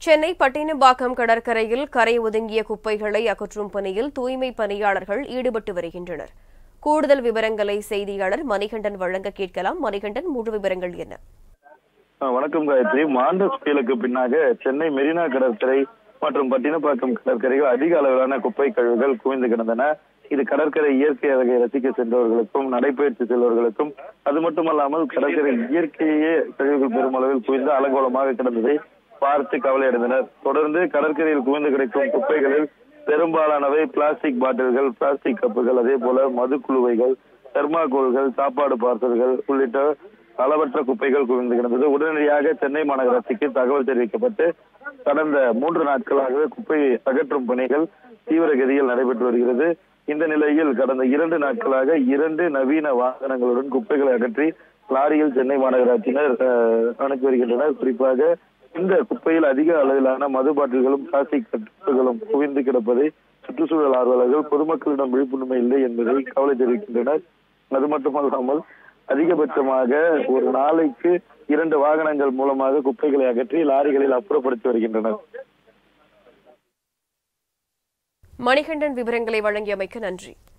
சென்னை பட்டினப்பாக்கம் கடற்கரையில் கரை ஒதுங்கிய குப்பைகளை அகற்றும் பணியில் தூய்மை பணியாளர்கள் ஈடுபட்டு வருகின்றனர் கூடுதல் விவரங்களை செய்தியாளர் மணிகண்டன் வழங்க கேட்கலாம் மணிகண்டன் முழு விவரங்கள் என்ன ஆ, வணக்கம் காயத்ரி மாண்டஸ் புயலுக்கு பின்னாக சென்னை மெரினா கடற்கரை மற்றும் பட்டினப்பாக்கம் கடற்கரையில் அதிக அளவிலான குப்பை கழிவுகள் குவிந்து கிடந்தன இது கடற்கரை இயற்கை அழகை ரசிக்க சென்றவர்களுக்கும் நடைபயிற்சி செல்வர்களுக்கும் அது மட்டுமல்லாமல் கடற்கரை இயற்கையே கழிவுகள் பெருமளவில் குவிந்து அலங்கோலமாக கிடந்ததை பார்த்து கவலையடைந்தனர் தொடர்ந்து கடற்கரையில் குவிந்து கிடக்கும் குப்பைகளில் பெரும்பாலானவை பிளாஸ்டிக் பாட்டில்கள் பிளாஸ்டிக் கப்புகள் அதே போல மதுக்குழுவைகள் தெர்மாகோல்கள் சாப்பாடு பார்சல்கள் உள்ளிட்ட அளவற்ற குப்பைகள் குவிந்து கிடந்தது உடனடியாக சென்னை மாநகராட்சிக்கு தகவல் தெரிவிக்கப்பட்டு கடந்த மூன்று நாட்களாகவே குப்பை அகற்றும் பணிகள் தீவிரகதியில் நடைபெற்று வருகிறது இந்த நிலையில் கடந்த இரண்டு நாட்களாக இரண்டு நவீன வாகனங்களுடன் குப்பைகளை அகற்றி லாரியில் சென்னை மாநகராட்சியினர் அஹ், அனுப்பி வருகின்றனர் குறிப்பாக இந்த குப்பையில் அதிக அளவிலான மது பாட்டில்களும் பிளாஸ்டிக் கட்டுகளும் குவிந்து கிடப்பதை சுற்றுச்சூழல் ஆர்வலர்கள் பொதுமக்களிடம் விழிப்புணர்வு இல்லை என்பதை கவலை தெரிவிக்கின்றனர் அது மட்டுமல்லாமல் அதிகபட்சமாக ஒரு நாளைக்கு இரண்டு வாகனங்கள் மூலமாக குப்பைகளை அகற்றி லாரிகளில் அப்புறப்படுத்தி வருகின்றனர் மணிகண்டன் விவரங்களை வழங்கியமைக்கு நன்றி